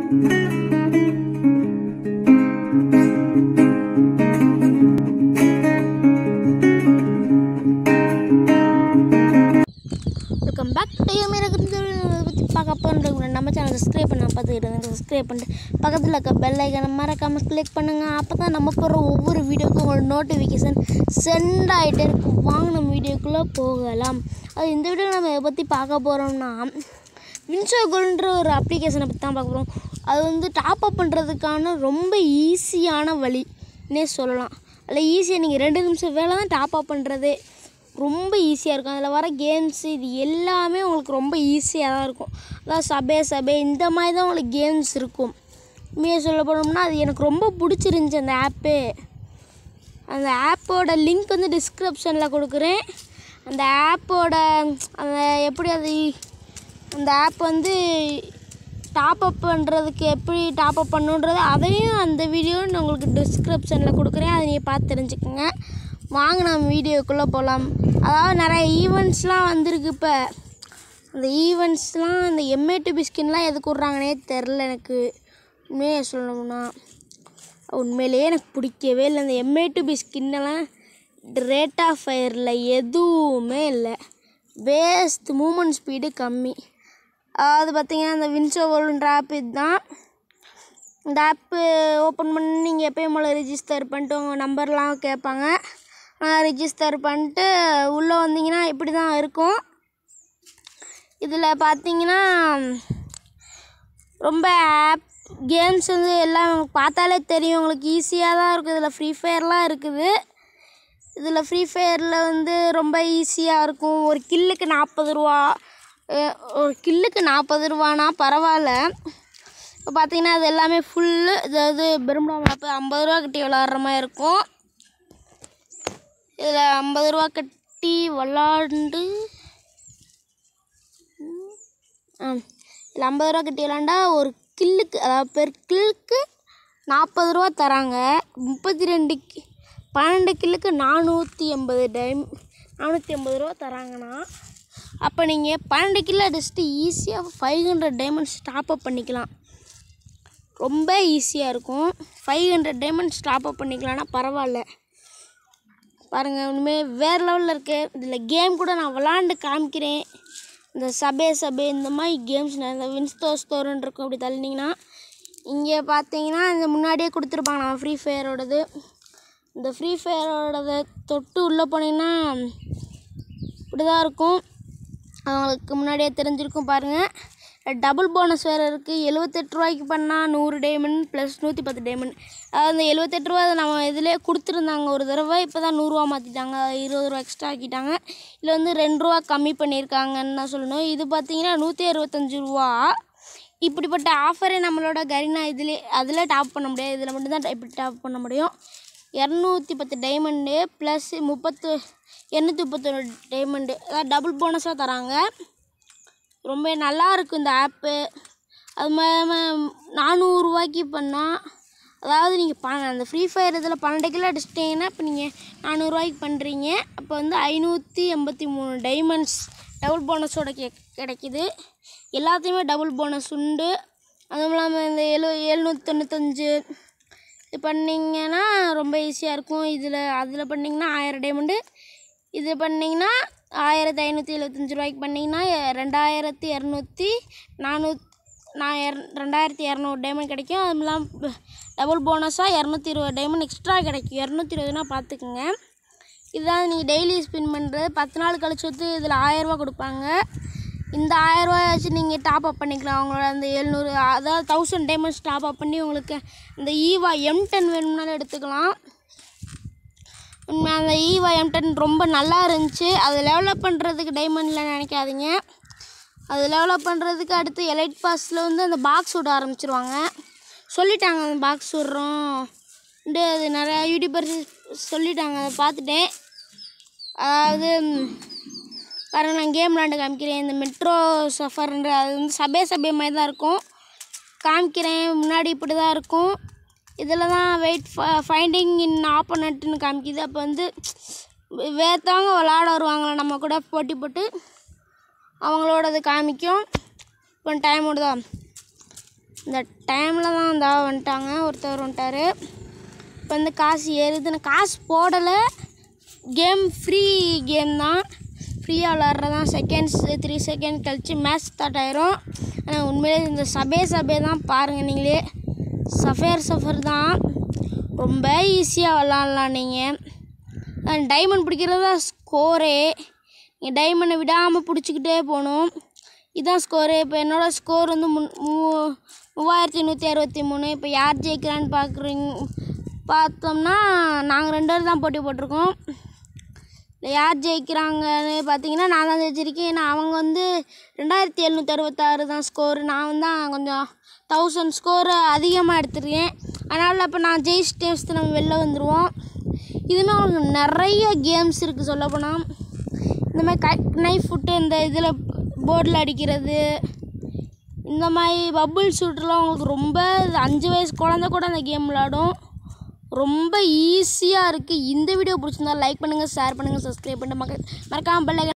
welcome back to எனக்கு பற்றி பார்க்க போகிறோம் நம்ம சேனல் சப்ஸ்கிரைப் பண்ண பார்த்துக்கிட்டு சப்ஸ்கிரைப் பண்ணிட்டு பக்கத்தில் இருக்க பெல் ஐக்கனை மறக்காமல் கிளிக் பண்ணுங்கள் அப்போ தான் நம்ம போடுற ஒவ்வொரு வீடியோக்கும் உங்களுக்கு நோட்டிஃபிகேஷன் சென்ட் ஆகிட்டே இருக்கும் வாங்க நம்ம வீடியோக்குள்ளே போகலாம் அது இந்த வீடியோ நம்ம எதை பற்றி பார்க்க போகிறோம்னா வின்சோகோல்ன்ற ஒரு அப்ளிகேஷனை பற்றி தான் பார்க்க போகிறோம் அது வந்து டாப் அப் பண்ணுறதுக்கான ரொம்ப ஈஸியான வழின்னே சொல்லலாம் அதில் ஈஸியாக நீங்கள் ரெண்டு நிமிஷம் வேலை தான் டாப் அப் பண்ணுறதே ரொம்ப ஈஸியாக இருக்கும் அதில் வர கேம்ஸ் இது எல்லாமே உங்களுக்கு ரொம்ப ஈஸியாக தான் இருக்கும் அதாவது சபே சபே இந்த மாதிரி தான் உங்களுக்கு கேம்ஸ் இருக்கும் உண்மையாக சொல்ல போனோம்னா அது எனக்கு ரொம்ப பிடிச்சிருந்துச்சி அந்த ஆப்பு அந்த ஆப்போட லிங்க் வந்து டிஸ்கிரிப்ஷனில் கொடுக்குறேன் அந்த ஆப்போட அந்த எப்படி அது அந்த ஆப் வந்து டாப் அப் பண்ணுறதுக்கு எப்படி டாப் அப் பண்ணுன்றது அதையும் அந்த வீடியோ நான் உங்களுக்கு டிஸ்கிரிப்ஷனில் கொடுக்குறேன் அதை நீங்கள் பார்த்து தெரிஞ்சுக்கோங்க வாங்க நம்ம வீடியோக்குள்ளே போகலாம் அதாவது நிறைய ஈவெண்ட்ஸ்லாம் வந்திருக்கு இப்போ அந்த ஈவெண்ட்ஸ்லாம் அந்த எம்ஏ டு பிஸ்கின்லாம் எதுக்கு விட்றாங்கன்னே தெரில எனக்கு உண்மையாக சொல்லணும்னா உண்மையிலேயே எனக்கு பிடிக்கவே இல்லை இந்த எம்ஏ டு பிஸ்கின்னெல்லாம் ரேட் ஆஃப் ஃபயரில் எதுவுமே இல்லை வேஸ்ட் மூமெண்ட் ஸ்பீடு கம்மி அதாவது பார்த்தீங்கன்னா இந்த வின்சோவல்ன்ற ஆப் இதுதான் இந்த ஆப்பு ஓப்பன் பண்ணி நீங்கள் எப்பயும் போல் ரிஜிஸ்டர் பண்ணிட்டு உங்கள் நம்பர்லாம் கேட்பாங்க ரிஜிஸ்டர் பண்ணிட்டு உள்ளே வந்தீங்கன்னா இப்படி தான் இருக்கும் இதில் பார்த்தீங்கன்னா ரொம்ப ஆப் கேம்ஸ் வந்து எல்லாம் பார்த்தாலே தெரியும் உங்களுக்கு ஈஸியாக தான் இருக்குது இதில் ஃப்ரீ ஃபயர்லாம் இருக்குது இதில் ஃப்ரீ ஃபயரில் வந்து ரொம்ப ஈஸியாக இருக்கும் ஒரு கில்லுக்கு நாற்பது ரூபா அஹ் ஒரு கில்லுக்கு நாற்பது ரூபானா பரவாயில்ல இப்போ பார்த்தீங்கன்னா அது எல்லாமே ஃபுல்லு அதாவது பெரும்பலா மேப்பு ஐம்பது ரூபா கட்டி விளாட்ற மாதிரி இருக்கும் இதில் ஐம்பது ரூபா கட்டி விளாண்டு ஆ இதில் ஐம்பது ரூபா கட்டி விளாண்டா ஒரு கில்லுக்கு அதாவது பெர் கில்லுக்கு நாற்பது ரூபா தராங்க முப்பத்தி ரெண்டு கி பன்னெண்டு கில்லுக்கு நானூற்றி எண்பது டைம் நானூற்றி எண்பது ரூபா தராங்கன்னா அப்போ நீங்கள் பன்னெண்டு கிலோ அடிச்சுட்டு ஈஸியாக five hundred diamonds top up பண்ணிக்கலாம் ரொம்ப ஈஸியாக இருக்கும் five hundred diamonds top up பண்ணிக்கலாம்னா பரவாயில்ல பாருங்கள் உண்மையே வேறு லெவலில் இருக்கு இதில் கேம் கூட நான் விளாண்டு காமிக்கிறேன் இந்த சபே சபே இந்த மாதிரி கேம்ஸ் இந்த வின்ஸ்டோ ஸ்டோருன்னு இருக்கும் அப்படி தள்ளினீங்கன்னா இங்கே பார்த்தீங்கன்னா இந்த முன்னாடியே கொடுத்துருப்பாங்க நம்ம ஃப்ரீ ஃபயரோடது இந்த ஃப்ரீ ஃபயரோடத தொட்டு உள்ளே போனீங்கன்னா இப்படி தான் இருக்கும் அவங்களுக்கு முன்னாடியே தெரிஞ்சிருக்கும் பாருங்கள் டபுள் போனஸ் வேறு இருக்குது எழுபத்தெட்டு ரூபாய்க்கு பண்ணால் நூறு டைமண்ட் ப்ளஸ் நூற்றி பத்து டைமண்ட் அதாவது அந்த எழுபத்தெட்டு ரூபா அதை நம்ம இதிலே கொடுத்துருந்தாங்க ஒரு தடவை இப்போ தான் நூறுரூவா மாற்றிட்டாங்க இருபது ரூபா எக்ஸ்ட்ரா ஆக்கிட்டாங்க இதில் வந்து ரெண்டு ரூபா கம்மி பண்ணியிருக்காங்கன்னு தான் சொல்லணும் இது பார்த்தீங்கன்னா நூற்றி அறுபத்தஞ்சு ரூபா இப்படிப்பட்ட ஆஃபரே நம்மளோட கரினா இதிலே அதில் டாப் பண்ண முடியாது இதில் மட்டும்தான் இப்படி டாப் பண்ண முடியும் இரநூத்தி பத்து டைமண்டு ப்ளஸ் முப்பத்து எண்ணூற்றி முப்பத்தொன்று டைமண்டு அதாவது டபுள் போனஸாக தராங்க ரொம்ப நல்லா இருக்கும் இந்த ஆப்பு அது மாதிரி நானூறுரூவாய்க்கு பண்ணால் அதாவது நீங்கள் ப அந்த ஃப்ரீ ஃபயர் இதில் பன்னெண்டு கிலோ அடிச்சிட்டிங்கன்னா இப்போ நீங்கள் நானூறுரூவாய்க்கு பண்ணுறீங்க அப்போ வந்து ஐநூற்றி எண்பத்தி மூணு டைமண்ட்ஸ் டபுள் போனஸோட கெ கிடைக்கிது எல்லாத்தையுமே டபுள் போனஸ் உண்டு அதுவும் இல்லாமல் இந்த எழு எழுநூற்றி தொண்ணூத்தஞ்சு இது பண்ணிங்கன்னா ரொம்ப ஈஸியாக இருக்கும் இதில் அதில் பண்ணிங்கன்னா ஆயிரம் டைமண்டு இது பண்ணிங்கன்னா ஆயிரத்தி ஐநூற்றி எழுபத்தஞ்சி ரூபாய்க்கு பண்ணிங்கன்னா எ- ரெண்டாயிரத்தி இரநூத்தி நானூத் நான் இர ரெண்டாயிரத்தி இரநூறு டைமண்ட் கிடைக்கும் அதுவும் இல்லாமல் டபுள் போனஸாக இரநூத்தி இருபது டைமண்ட் எக்ஸ்ட்ரா கிடைக்கும் இரநூத்தி இருபதுனா பார்த்துக்குங்க இதுதான் நீங்கள் டெய்லி ஸ்பின் பண்ணுறது பத்து நாள் கழிச்சு வந்து இதில் ஆயரூவா கொடுப்பாங்க இந்த ஆயரூவா வச்சு நீங்கள் டாப் அப் பண்ணிக்கலாம் அவங்களோட அந்த எழுநூறு அதாவது தௌசண்ட் டைமண்ட்ஸ் டாப் அப் பண்ணி உங்களுக்கு இந்த ஈவா எம் டென் வேணும்னாலும் எடுத்துக்கலாம் உண்மை அந்த ஈவா எம் டென் ரொம்ப நல்லா இருந்துச்சு அது டெவலப் பண்ணுறதுக்கு டைமண்டில் நினைக்காதீங்க அது டெவலப் பண்ணுறதுக்கு அடுத்து எலைட் பாஸில் வந்து அந்த பாக்ஸ் விட ஆரம்பிச்சிருவாங்க சொல்லிட்டாங்க அந்த பாக்ஸ் விட்றோம் வந்து அது நிறையா யூடியூபர்ஸ் சொல்லிட்டாங்க அதை பார்த்துட்டேன் அதாவது ம், பாருங்க நான் கேம் விளாண்டு காமிக்கிறேன் இந்த மெட்ரோ சஃபர்ன்ற அது வந்து சபே சபே மாதிரி தான் இருக்கும் காமிக்கிறேன் முன்னாடி இப்படி தான் இருக்கும் இதில் தான் வெயிட் ஃபைண்டிங் இன் ஆப்போனண்ட்னு காமிக்குது அப்போ வந்து வேற்றவங்க விளாட வருவாங்களே நம்ம கூட போட்டி போட்டு அவங்களோடது காமிக்கும் இப்போ டைம் விடுதா இந்த டைமில் தான் இந்த வந்துட்டாங்க ஒருத்தர் வந்துட்டார் இப்போ வந்து காசு ஏறுது நான் காசு போடலை கேம் ஃப்ரீ கேம் தான் ஃப்ரீயாக விளாட்றதான் செகண்ட்ஸ் த்ரீ செகண்ட் கழிச்சு மேட்ச் ஸ்டார்ட் ஆயிரும் ஆனால் உண்மையிலே இந்த சபே சபே தான் பாருங்கள் நீங்களே சஃபேர் சஃபர் தான் ரொம்ப ஈஸியாக விளாட்லாம் நீங்கள் டைமண்ட் பிடிக்கிறது தான் ஸ்கோரே நீங்கள் டைமண்டை விடாமல் பிடிச்சிக்கிட்டே போகணும் இதுதான் ஸ்கோரு இப்போ என்னோடய ஸ்கோர் வந்து முன் மூ மூவாயிரத்தி நூற்றி அறுபத்தி மூணு இப்போ யார் ஜெயிக்கிறான்னு பார்க்குறீங்க பார்த்தோம்னா நாங்கள் ரெண்டு பேர் தான் போட்டி போட்டிருக்கோம் இல்லை யார் ஜெயிக்கிறாங்கன்னு பார்த்தீங்கன்னா நான் தான் ஜெயிச்சிருக்கேன் ஏன்னா அவங்க வந்து ரெண்டாயிரத்தி எழுநூற்றி அறுபத்தாறு தான் ஸ்கோர் நான் தான் கொஞ்சம் தௌசண்ட் ஸ்கோர் அதிகமாக எடுத்துருக்கேன் அதனால் இப்போ நான் ஜெயிச்சிட்டேன் நம்ம வெளில வந்துடுவோம் இதுவுமே அவங்களுக்கு நிறைய கேம்ஸ் இருக்குது சொல்லப்போனால் இந்த மாதிரி கை நைஃப் விட்டு இந்த இதில் போர்டில் அடிக்கிறது இந்த மாதிரி பபுள் ஷூட்டர்லாம் உங்களுக்கு ரொம்ப இது அஞ்சு வயசு குழந்த கூட அந்த கேம் விளாடும் ரொம்ப ஈஸியாக இருக்குது இந்த வீடியோ பிடிச்சிருந்தா லைக் பண்ணுங்கள் ஷேர் பண்ணுங்கள் சப்ஸ்கிரைப் பண்ணுங்கள் மக்க மறக்காமல் பெல்